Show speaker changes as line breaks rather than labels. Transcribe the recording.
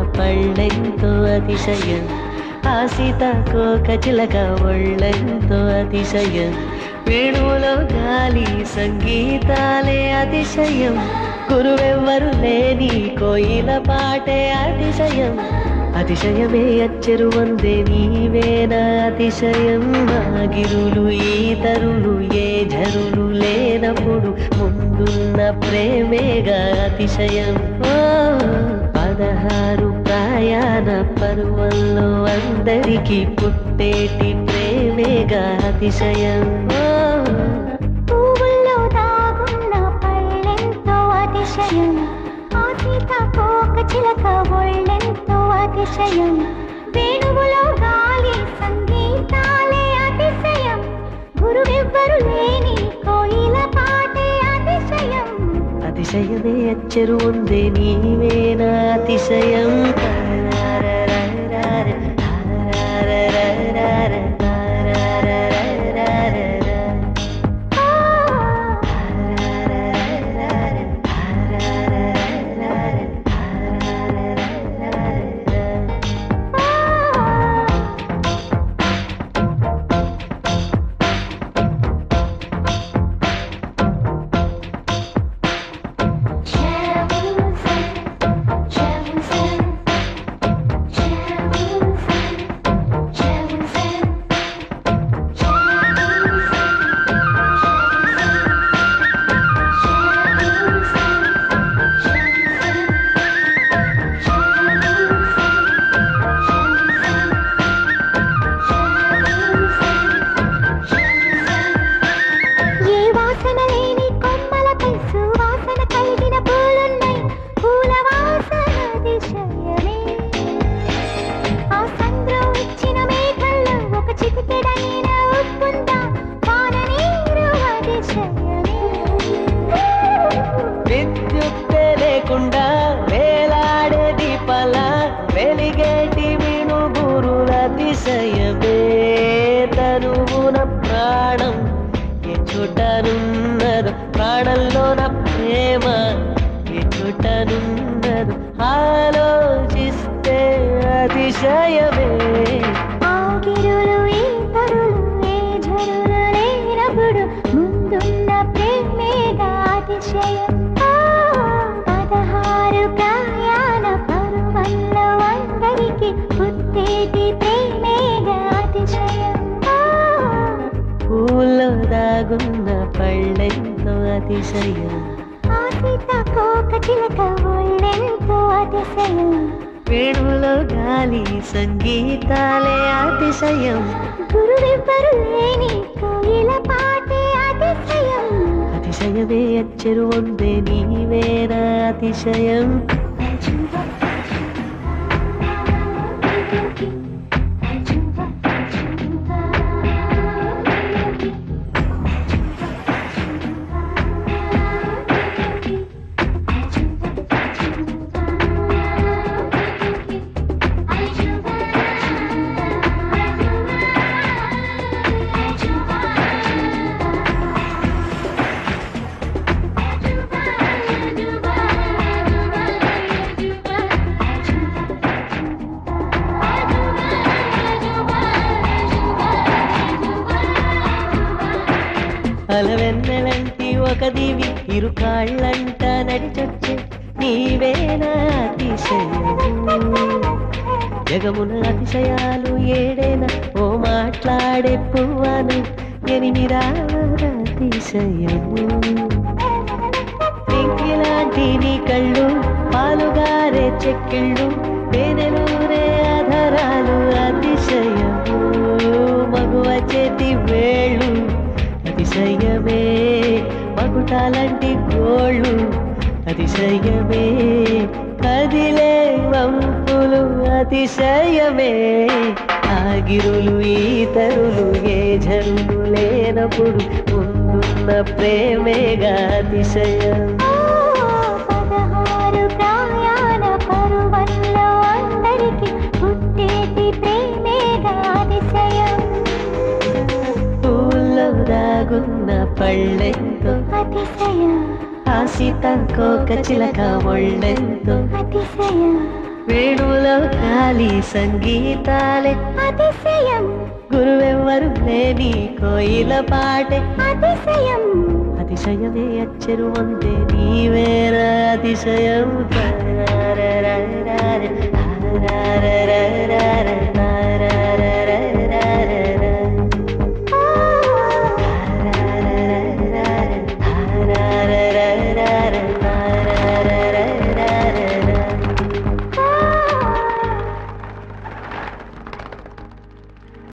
పళ్ళెంతో అతిశయం ఆ సీతాకోక చిలక ఒళ్ళెంతో అతిశయం వేణువులో గాలి సంగీతాలే అతిశయం గురువెవ్వరు లేని కోయిల పాటే అతిశయం అతిశయమే అచ్చరు వందే నీవేనా అతిశయం ఆగిరులు ఈతరులు ఏ జరులు లేనప్పుడు ముందున్న ప్రేమేగా అతిశయం ఓ పదహారు ప్రయాణ పర్వంలో అందరికీ పుట్టేటి ప్రేమేగా అతిశయం ఓ
పువ్వుల్లో దాగున్న పళ్ళెంతో అతిశయం ఆ సీతాకోక చిలక ఒళ్ళెంతో అతిశయం వేణువులో గాలి సంగీతాలే అతిశయం గురువెవ్వరు లేని కోయిల పాటే అతిశయం
అతిశయమే అచ్చరు ఉందే నీవేనా అతిశయం
ఏ వాసన లేని కొమ్మలపై సువాసన కలిగిన పూలున్నాయి పూల వాసన అతిశయమే ఆ సంద్రం ఇచ్చిన మేఘల్లో ఒక చిటికెడైన ఉప్పుందా వాన నీరు అతిశయమే
విద్యుత్తే లేకుండా వేలాడే దీపాల వెలిగేటి వినుగురుల అతిశయమే తనువున ప్రాణం ఏ చోటనున్నదో ప్రాణంలోన ప్రేమ ఏ చోటనున్నదో ఆలోచిస్తే అతిశయమే
ఆగిరులు ఈ తరులు ఏ జరులు లేనప్పుడు ముందున్న ప్రేమేగా అతిశయం ఆ, పదహారు ప్రయాణ పర్వంలో అందరికీ పుట్టేటి ప్రేమేగా అతిశయం ఆ,
పూల్లో దాగున్న పళ్ళెంతో అతిశయం
ఆ సీతాకోక చిలక ఒళ్ళెంతో అతిశయం
వేణువులో గాలి సంగీతాలే అతిశయం
గురువెవ్వరు లేని కోయిల పాటే అతిశయం
అతిశయమే అచ్చరు ఉందే నీవేనా అతిశయం అలవెన్నెలంటి ఒక దివి ఇరు కాళ్ళంట నడిచొచ్చే నీవేనా అతిశయం జగమున అతిశయాలు ఏడేనా ఓ మాట్లాడే పువ్వను ఎనిమిదావర అతిశయము పెంకిలాంటి నీ కళ్ళు పాలుగారే చెక్కిళ్ళు తేనెలూరే ఆధారాలు అతిశయము మగువ చేతి వేళ్ళు అతిశయమే మగుటాలంటి గోళ్ళు అతిశయమే కదిలే వంపులు అతిశయమే ఆగిరులు ఈతరులు ఏ జరులు లేనప్పుడు ముందున్న ప్రేమేగా అతిశయం
పదహారు ప్రయాణ పరువల్లో అందరికీ పుట్టేటి ప్రేమేగా అతిశయం
పూల్లో దాగున్న పళ్ళెంతో
అతిశయం
ఆ సీతాకోక చిలక ఒళ్ళెంతో
అతిశయం
వేణువులో గాలి సంగీతాలే
అతిశయం
గురువెవ్వరు లేని కోయిల పాటే
అతిశయం
అతిశయమే అచ్చరు వందే నీవేర అతిశయం తారారారారా, తారారారారా.